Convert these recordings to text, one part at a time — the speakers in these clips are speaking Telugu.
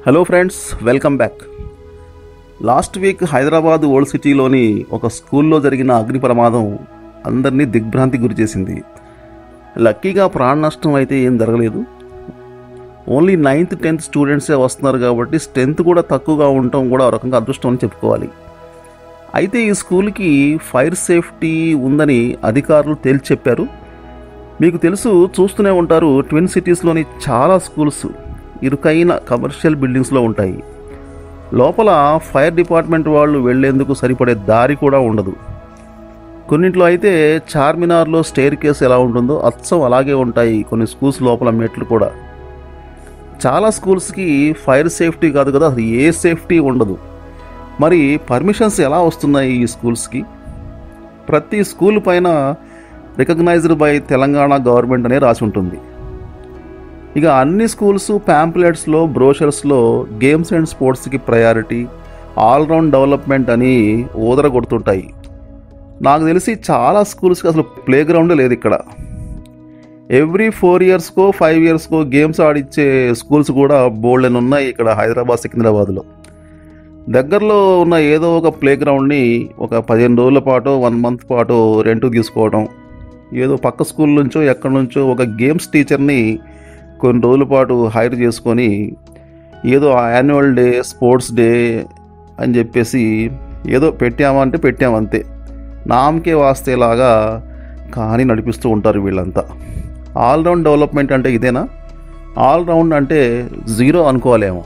hello friends welcome back last week Hyderabad old సిటీలోని ఒక స్కూల్లో జరిగిన అగ్ని ప్రమాదం అందరినీ దిగ్భ్రాంతి గురిచేసింది లక్కీగా ప్రాణ నష్టం అయితే ఏం జరగలేదు ఓన్లీ నైన్త్ టెన్త్ స్టూడెంట్సే వస్తున్నారు కాబట్టి స్ట్రెంత్ కూడా తక్కువగా ఉండటం కూడా ఒక రకంగా అదృష్టం అని చెప్పుకోవాలి అయితే ఈ స్కూల్కి ఫైర్ సేఫ్టీ ఉందని అధికారులు తేల్చి చెప్పారు మీకు తెలుసు చూస్తూనే ఉంటారు ట్విన్ సిటీస్లోని చాలా స్కూల్స్ ఇరుకైన కమర్షియల్ బిల్డింగ్స్లో ఉంటాయి లోపల ఫైర్ డిపార్ట్మెంట్ వాళ్ళు వెళ్లేందుకు సరిపడే దారి కూడా ఉండదు కొన్నింట్లో అయితే చార్మినార్లో స్టేర్ కేస్ ఎలా ఉంటుందో అచ్చం అలాగే ఉంటాయి కొన్ని స్కూల్స్ లోపల మెట్లు కూడా చాలా స్కూల్స్కి ఫైర్ సేఫ్టీ కాదు కదా అసలు ఏ సేఫ్టీ ఉండదు మరి పర్మిషన్స్ ఎలా వస్తున్నాయి ఈ స్కూల్స్కి ప్రతి స్కూల్ పైన రికగ్నైజ్డ్ బై తెలంగాణ గవర్నమెంట్ అనే రాసి ఉంటుంది ఇక అన్ని స్కూల్స్ ప్యాంప్లెట్స్లో బ్రోషర్స్లో గేమ్స్ అండ్ స్పోర్ట్స్కి ప్రయారిటీ ఆల్రౌండ్ డెవలప్మెంట్ అని ఊదర కొడుతుంటాయి నాకు తెలిసి చాలా స్కూల్స్కి అసలు ప్లే గ్రౌండ్ లేదు ఇక్కడ ఎవ్రీ ఫోర్ ఇయర్స్కో ఫైవ్ ఇయర్స్కో గేమ్స్ ఆడిచ్చే స్కూల్స్ కూడా బోల్డ్ అని ఉన్నాయి ఇక్కడ హైదరాబాద్ సికింద్రాబాద్లో దగ్గరలో ఉన్న ఏదో ఒక ప్లే గ్రౌండ్ని ఒక పదిహేను రోజుల పాటు వన్ మంత్ పాటు రెంట్ తీసుకోవడం ఏదో పక్క స్కూల్ నుంచో ఎక్కడి నుంచో ఒక గేమ్స్ టీచర్ని కొన్ని రోజుల పాటు హైర్ చేసుకొని ఏదో యాన్యువల్ డే స్పోర్ట్స్ డే అని చెప్పేసి ఏదో పెట్టామంటే పెట్టామంతే నామకే వాస్తేలాగా కానీ నడిపిస్తూ ఉంటారు వీళ్ళంతా ఆల్రౌండ్ డెవలప్మెంట్ అంటే ఇదేనా ఆల్రౌండ్ అంటే జీరో అనుకోవాలేమో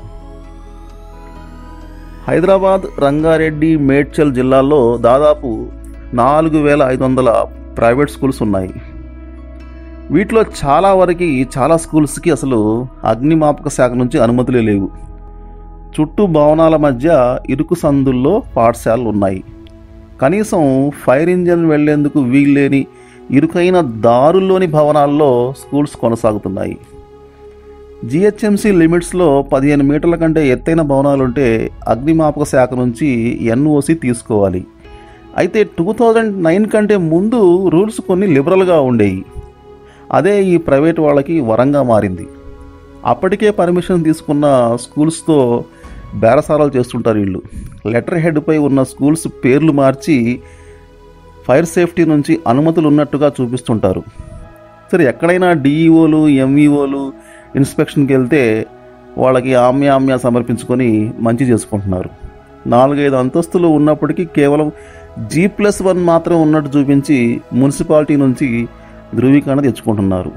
హైదరాబాద్ రంగారెడ్డి మేడ్చల్ జిల్లాల్లో దాదాపు నాలుగు వేల ఐదు వందల ప్రైవేట్ స్కూల్స్ ఉన్నాయి వీటిలో చాలా వరకు చాలా స్కూల్స్కి అసలు అగ్నిమాపక శాఖ నుంచి అనుమతులే లేవు చుట్టూ భవనాల మధ్య ఇరుకు సందుల్లో పాఠశాలలు ఉన్నాయి కనీసం ఫైర్ ఇంజన్ వెళ్లేందుకు వీల్లేని ఇరుకైన దారుల్లోని భవనాల్లో స్కూల్స్ కొనసాగుతున్నాయి జిహెచ్ఎంసీ లిమిట్స్లో పదిహేను మీటర్ల కంటే ఎత్తైన భవనాలుంటే అగ్నిమాపక శాఖ నుంచి ఎన్ఓసి తీసుకోవాలి అయితే టూ థౌజండ్ నైన్ కంటే ముందు రూల్స్ కొన్ని లిబరల్గా ఉండేవి అదే ఈ ప్రైవేట్ వాళ్ళకి వరంగా మారింది అప్పటికే పర్మిషన్ తీసుకున్న స్కూల్స్తో బేరసారాలు చేస్తుంటారు వీళ్ళు లెటర్ హెడ్పై ఉన్న స్కూల్స్ పేర్లు మార్చి ఫైర్ సేఫ్టీ నుంచి అనుమతులు ఉన్నట్టుగా చూపిస్తుంటారు సరే ఎక్కడైనా డిఈఓలు ఎంఈఓలు ఇన్స్పెక్షన్కి వెళ్తే వాళ్ళకి ఆమ్య ఆమ్య సమర్పించుకొని మంచి చేసుకుంటున్నారు నాలుగైదు అంతస్తులు ఉన్నప్పటికీ కేవలం జీ ప్లస్ వన్ మాత్రం ఉన్నట్టు చూపించి మున్సిపాలిటీ నుంచి ధృవీకరణ తెచ్చుకుంటున్నారు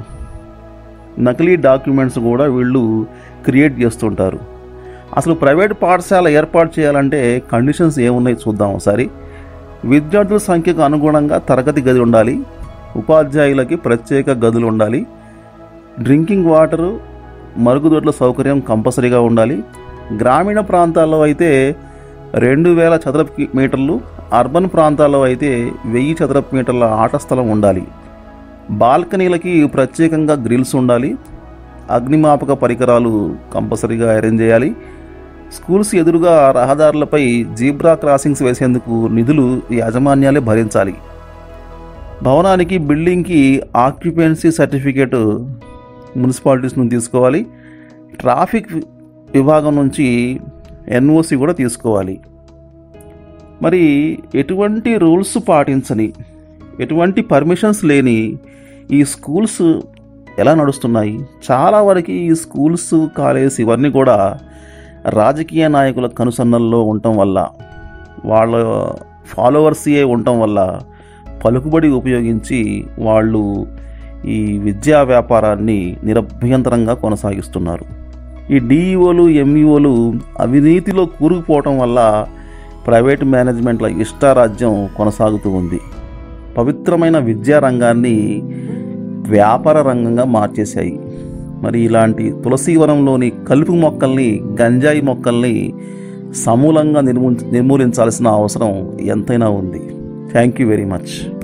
నకిలీ డాక్యుమెంట్స్ కూడా వీళ్ళు క్రియేట్ చేస్తుంటారు అసలు ప్రైవేట్ పాఠశాల ఏర్పాటు చేయాలంటే కండిషన్స్ ఏమున్నాయి చూద్దాం ఒకసారి విద్యార్థుల సంఖ్యకు అనుగుణంగా తరగతి గది ఉండాలి ఉపాధ్యాయులకి ప్రత్యేక గదులు ఉండాలి డ్రింకింగ్ వాటరు మరుగుదొడ్ల సౌకర్యం కంపల్సరీగా ఉండాలి గ్రామీణ ప్రాంతాల్లో అయితే రెండు వేల చదరపు మీటర్లు అర్బన్ ప్రాంతాల్లో అయితే వెయ్యి చదరపు మీటర్ల ఆట స్థలం ఉండాలి బాల్కనీలకి ప్రత్యేకంగా గ్రిల్స్ ఉండాలి అగ్నిమాపక పరికరాలు కంపల్సరీగా అరేంజ్ చేయాలి స్కూల్స్ ఎదురుగా రహదారులపై జీబ్రా క్రాసింగ్స్ వేసేందుకు నిధులు యాజమాన్యాలే భరించాలి భవనానికి బిల్డింగ్కి ఆక్యుపెన్సీ సర్టిఫికేట్ మున్సిపాలిటీస్ నుంచి తీసుకోవాలి ట్రాఫిక్ విభాగం నుంచి ఎన్ఓసి కూడా తీసుకోవాలి మరి ఎటువంటి రూల్స్ పాటించని ఎటువంటి పర్మిషన్స్ లేని ఈ స్కూల్స్ ఎలా నడుస్తున్నాయి చాలా వరకు ఈ స్కూల్స్ కాలేజ్ ఇవన్నీ కూడా రాజకీయ నాయకుల కనుసన్నల్లో ఉండటం వల్ల వాళ్ళ ఫాలోవర్సే ఉండటం వల్ల పలుకుబడి ఉపయోగించి వాళ్ళు ఈ విద్యా వ్యాపారాన్ని నిరభ్యంతరంగా కొనసాగిస్తున్నారు ఈ డిఈఓలు ఎంఈఓలు అవినీతిలో కూరుకుపోవటం వల్ల ప్రైవేట్ మేనేజ్మెంట్ల ఇష్టారాజ్యం కొనసాగుతూ ఉంది పవిత్రమైన విద్యా రంగాన్ని వ్యాపార రంగంగా మార్చేశాయి మరి ఇలాంటి తులసీవనంలోని కలుపు మొక్కల్ని గంజాయి మొక్కల్ని సమూలంగా నిర్మూ నిర్మూలించాల్సిన అవసరం ఎంతైనా ఉంది థ్యాంక్ యూ వెరీ మచ్